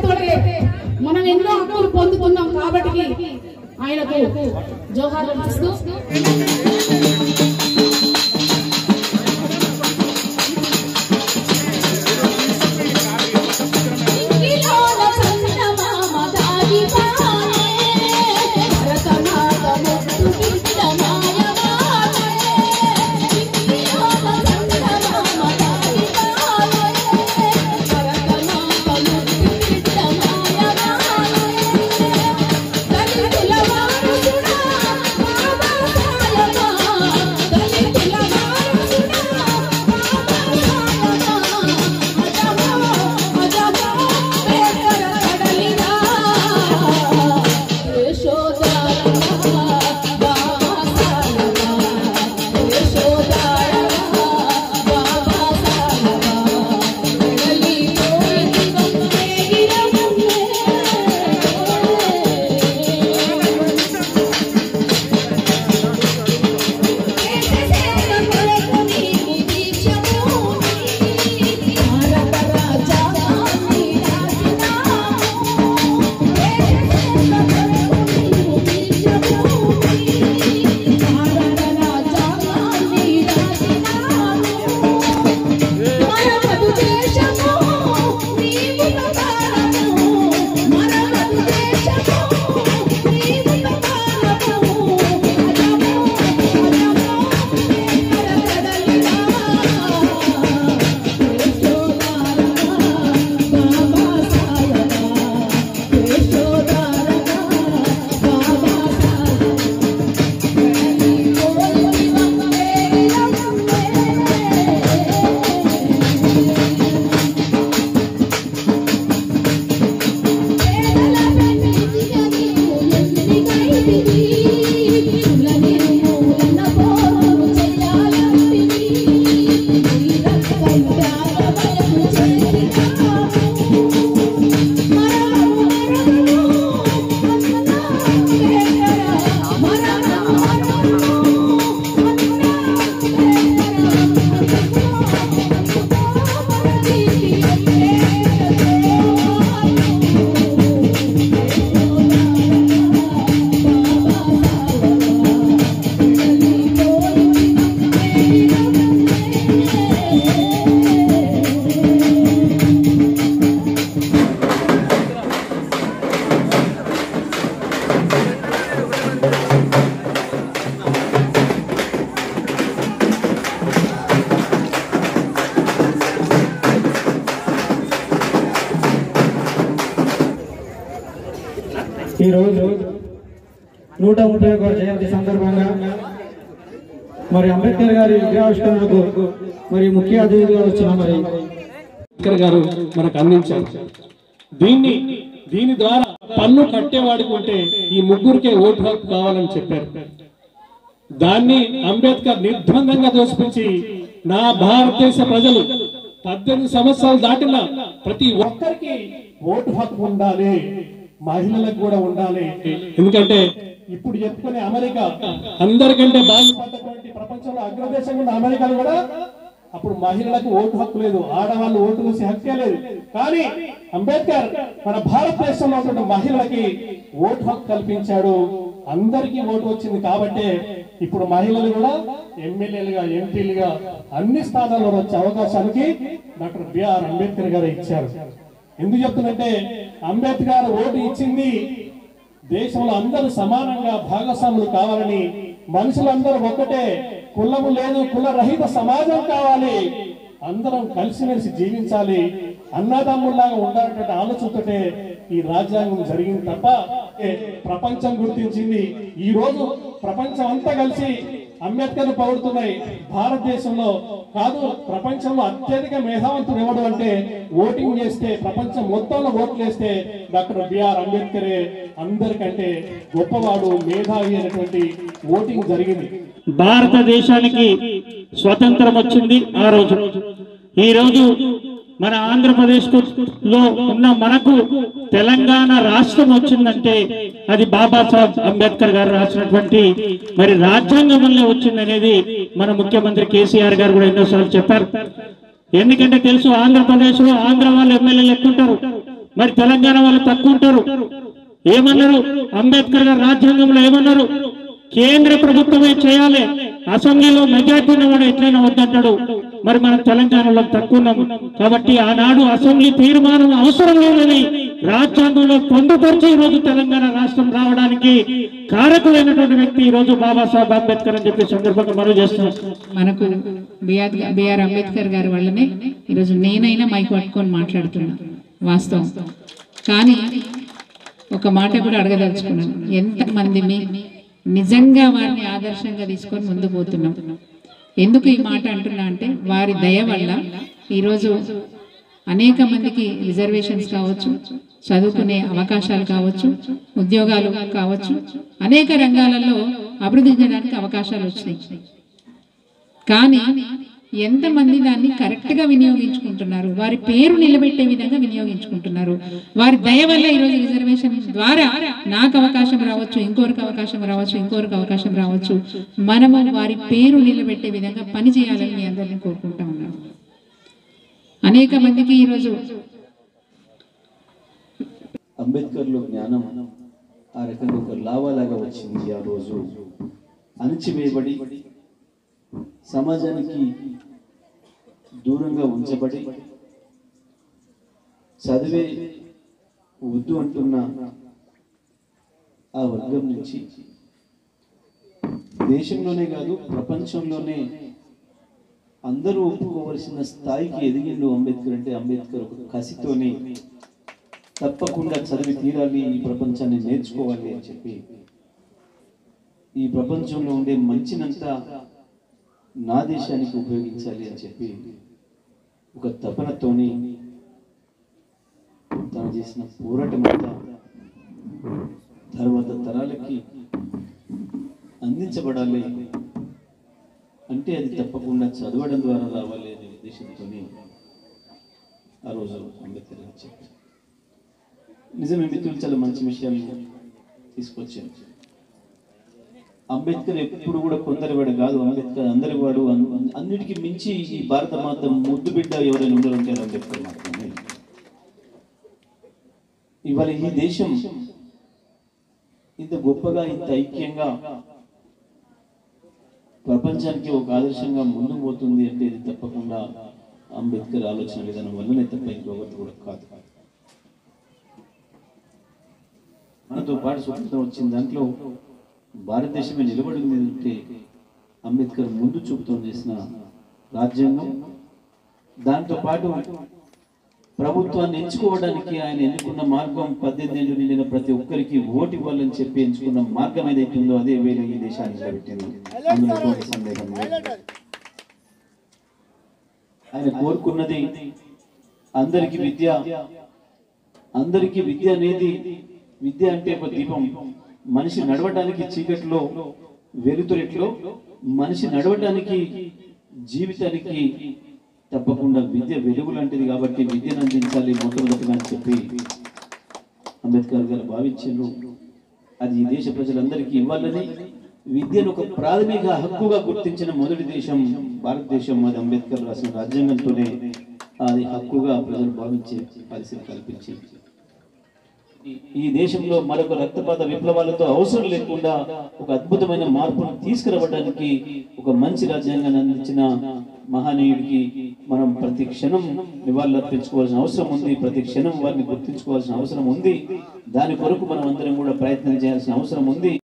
తోటే మనం ఎన్నో హక్కులు పొందుతున్నాం కాబట్టి ఆయనకు జోహార్లు ఇస్తూ ఇంకిలోన చందమామ దాగిపానే, భరతమాత ముద్దు బిడ్డ మాయమానే. ఇంకిలోన చందమామ దాగిపానే, భరతమాత ముద్దు బిడ్డ మాయమానే. దళితుల వారసుడా, బాబా సాయమా. దళితుల వారసుడా, బాబా సాయమా. అజమో, అజమో, పేదల కడలినా. యశోదారమా, బాబా సాయమా. యశోదారమా, బాబా సాయమా. వెడలి పోయింది గంగేగిరమ్మే. ఈ రోజు నూట ముప్పై ఒకటి జయంతి సందర్భంగా మరి అంబేద్కర్ గారి విగ్రహావిష్కరణకు మరి ముఖ్య అతిథిగా వచ్చిన మరి అంబేద్కర్ గారు మనకు అందించారు దీన్ని దీని ద్వారా పన్ను కట్టేవాడికి ఉంటే ఈ ముగ్గురికే ఓటు హక్కు కావాలని చెప్పారు దాన్ని అంబేద్కర్ నిర్బంధంగా దోసిపించి నా భారతదేశ ప్రజలు పద్దెనిమిది సంవత్సరాలు దాటిన ప్రతి ఒక్కరికి ఓటు హక్కు ఉండాలి మహిళలకు కూడా ఉండాలి ఎందుకంటే ఇప్పుడు చెప్పుకునే అమెరికా అందరికంటే బాగుపడ్డటువంటి ప్రపంచంలో అగ్రదేశం ఉన్న అమెరికాలో కూడా అప్పుడు మహిళలకు ఓటు హక్కు లేదు ఆడవాళ్ళు ఓటు వేసే హక్కే లేదు కానీ అంబేద్కర్ మన భారతదేశంలో ఉన్నటువంటి మహిళలకి ఓటు హక్కు కల్పించాడు అందరికీ ఓటు వచ్చింది కాబట్టే ఇప్పుడు మహిళలు కూడా ఎమ్మెల్యేలుగా ఎంపీలుగా అన్ని స్థానాల్లో వచ్చే అవకాశానికి డాక్టర్ బిఆర్ అంబేద్కర్ గారు ఇచ్చారు ఎందుకు చెప్తున్నంటే అంబేద్కర్ ఓటు ఇచ్చింది దేశంలో అందరూ సమానంగా భాగస్వాములు కావాలని మనుషులందరూ ఒక్కటే కులము లేదు కుల రహిత సమాజం కావాలి అందరం కలిసిమెలిసి జీవించాలి అన్నదమ్ముల్లాగా ఉండాలనే ఆలోచనతోటే ఈ రాజ్యాంగం జరిగింది తప్ప ఏ ప్రపంచం గుర్తించింది ఈ రోజు ప్రపంచం అంతా కలిసి అంబేద్కర్ పౌడుతున్నాయి భారతదేశంలో కాదు ప్రపంచంలో అత్యధిక మేధావంతుడు ఎవడు అంటే ఓటింగ్ చేస్తే ప్రపంచం మొత్తంలో ఓట్లు వేస్తే డాక్టర్ బిఆర్ అంబేద్కరే అందరికంటే గొప్పవాడు మేధావి అనేటువంటి ఓటింగ్ జరిగింది భారతదేశానికి స్వతంత్రం వచ్చింది ఆ రోజు ఈ రోజు మన ఆంధ్రప్రదేశ్ లో ఉన్న మనకు తెలంగాణ రాష్ట్రం వచ్చిందంటే అది బాబాసాహెబ్ అంబేద్కర్ గారు రాసినటువంటి మరి రాజ్యాంగం వల్లే వచ్చిందనేది మన ముఖ్యమంత్రి కేసీఆర్ గారు కూడా ఎన్నోసార్లు చెప్పారు ఎందుకంటే తెలుసు ఆంధ్రప్రదేశ్ లో ఆంధ్ర వాళ్ళు ఎమ్మెల్యేలు ఎక్కుంటారు మరి తెలంగాణ వాళ్ళు తక్కువ ఉంటారు ఏమన్నారు అంబేద్కర్ గారు రాజ్యాంగంలో ఏమన్నారు కేంద్ర ప్రభుత్వమే చేయాలి అసెంబ్లీలో మెజార్టీ ఉన్నవాడు ఎట్లయినా వద్దంటాడు మరి మనం తెలంగాణలో తక్కువ ఉన్నాం కాబట్టి ఆనాడు అసెంబ్లీ తీర్మానం అవసరం లేదని రాజ్యాంగంలో పొందుపరిచి ఈ రోజు తెలంగాణ రాష్ట్రం రావడానికి కారకులైనటువంటి వ్యక్తి ఈ రోజు బాబాసాహెబ్ అంబేద్కర్ అని చెప్పి సందర్భంగా మనం చేస్తున్నాం మనకు బిఆర్ బిఆర్ అంబేద్కర్ గారి వల్లనే ఈరోజు నేనైనా మైక్ పట్టుకొని మాట్లాడుతున్నా వాస్తవం కానీ ఒక మాట కూడా అడగదలుచుకున్నాను ఎంతమంది మీ నిజంగా వారిని ఆదర్శంగా తీసుకొని ముందు పోతున్నాం ఎందుకు ఈ మాట అంటున్నా అంటే వారి దయ వల్ల ఈరోజు అనేక మందికి రిజర్వేషన్స్ కావచ్చు చదువుకునే అవకాశాలు కావచ్చు ఉద్యోగాలు కావచ్చు అనేక రంగాలలో అభివృద్ధి చేయడానికి అవకాశాలు వచ్చినాయి కానీ ఎంతమంది దాన్ని కరెక్ట్ గా వినియోగించుకుంటున్నారు వారి పేరు నిలబెట్టే విధంగా వినియోగించుకుంటున్నారు వారి దయ వల్ల ఈరోజు రిజర్వేషన్ ద్వారా నాకు అవకాశం రావచ్చు ఇంకోరికి అవకాశం రావచ్చు ఇంకోరికి అవకాశం రావచ్చు మనము వారి పేరు నిలబెట్టే విధంగా పని చేయాలని మీ అందరినీ కోరుకుంటా ఉన్నాను అనేక మందికి ఈరోజు అంబేద్కర్లో జ్ఞానం ఆ రకంగా ఒక లావాలాగా వచ్చింది ఆ రోజు అణచివేయబడి సమాజానికి దూరంగా ఉంచబడి చదివే వద్దు అంటున్న ఆ వర్గం నుంచి దేశంలోనే కాదు ప్రపంచంలోనే అందరూ ఒప్పుకోవలసిన స్థాయికి ఎదిగిండు అంబేద్కర్ అంటే అంబేద్కర్ ఒక కసితోనే తప్పకుండా చదివి తీరాలి ఈ ప్రపంచాన్ని నేర్చుకోవాలి అని చెప్పి ఈ ప్రపంచంలో ఉండే మంచినంతా నా దేశానికి ఉపయోగించాలి అని చెప్పి ఒక తపనతోని తను చేసిన పోరాటం అంతా తర్వాత తరాలకి అందించబడాలి అంటే అది తప్పకుండా చదవడం ద్వారా రావాలి అనే ఉద్దేశంతోనే ఆ రోజు అంబేద్కర్ గారు చెప్పారు నిజమే మిత్రులు చాలా మంచి విషయాలు తీసుకొచ్చారు అంబేద్కర్ ఎప్పుడు కూడా కొందరివాడు కాదు అంబేద్కర్ అందరి వాడు అన్- అన్నిటికీ మించి ఈ భారత మాత ముద్దు బిడ్డ ఎవరైనా ఉండాలంటే అది అంబేద్కర్ మాత్రమే ఇవాళ ఈ దేశం ఇంత గొప్పగా ఇంత ఐక్యంగా ప్రపంచానికి ఒక ఆదర్శంగా ముందుకు పోతుంది అంటే ఇది తప్పకుండా అంబేద్కర్ ఆలోచన విధానం వల్లనే తప్ప ఇంకొకటి కూడా కాదు మనతో పాటు స్వతంత్రం వచ్చిన దాంట్లో భారతదేశమే నిలబడింది అంటే అంబేద్కర్ ముందు చూపుతో చేసిన రాజ్యాంగం దాంతో పాటు ప్రభుత్వాన్ని ఎంచుకోవడానికి ఆయన ఎన్నుకున్న మార్గం పద్దెనిమిది ఏళ్ళు నిండిన ప్రతి ఒక్కరికి ఓటు ఇవ్వాలని చెప్పి ఎంచుకున్న మార్గం ఏదైతే ఉందో అదే వేరే ఈ దేశాన్ని నిలబెట్టింది అందులో ఎటువంటి సందేహం లేదు ఆయన కోరుకున్నది అందరికి విద్య అందరికీ విద్య అనేది విద్య అంటే ఒక దీపం మనిషి నడవడానికి చీకట్లో వెలుతురెట్లో మనిషి నడవడానికి జీవితానికి తప్పకుండా విద్య వెలుగు లాంటిది కాబట్టి విద్యను అందించాలి మొట్టమొదటిగా అని చెప్పి అంబేద్కర్ గారు భావించారు అది ఈ దేశ ప్రజలందరికీ ఇవ్వాలని విద్యను ఒక ప్రాథమిక హక్కుగా గుర్తించిన మొదటి దేశం భారతదేశం అది అంబేద్కర్ రాసిన రాజ్యాంగంతోనే అది హక్కుగా ప్రజలు భావించే పరిస్థితి కల్పించింది ఈ- ఈ దేశంలో మరొక రక్తపాత విప్లవాలతో అవసరం లేకుండా ఒక అద్భుతమైన మార్పును తీసుకురావడానికి ఒక మంచి రాజ్యాంగాన్ని అందించిన మహనీయుడికి మనం ప్రతి క్షణం నివాళులర్పించుకోవాల్సిన అవసరం ఉంది ప్రతి క్షణం వారిని గుర్తించుకోవాల్సిన అవసరం ఉంది దాని కొరకు మనం అందరం కూడా ప్రయత్నం చేయాల్సిన అవసరం ఉంది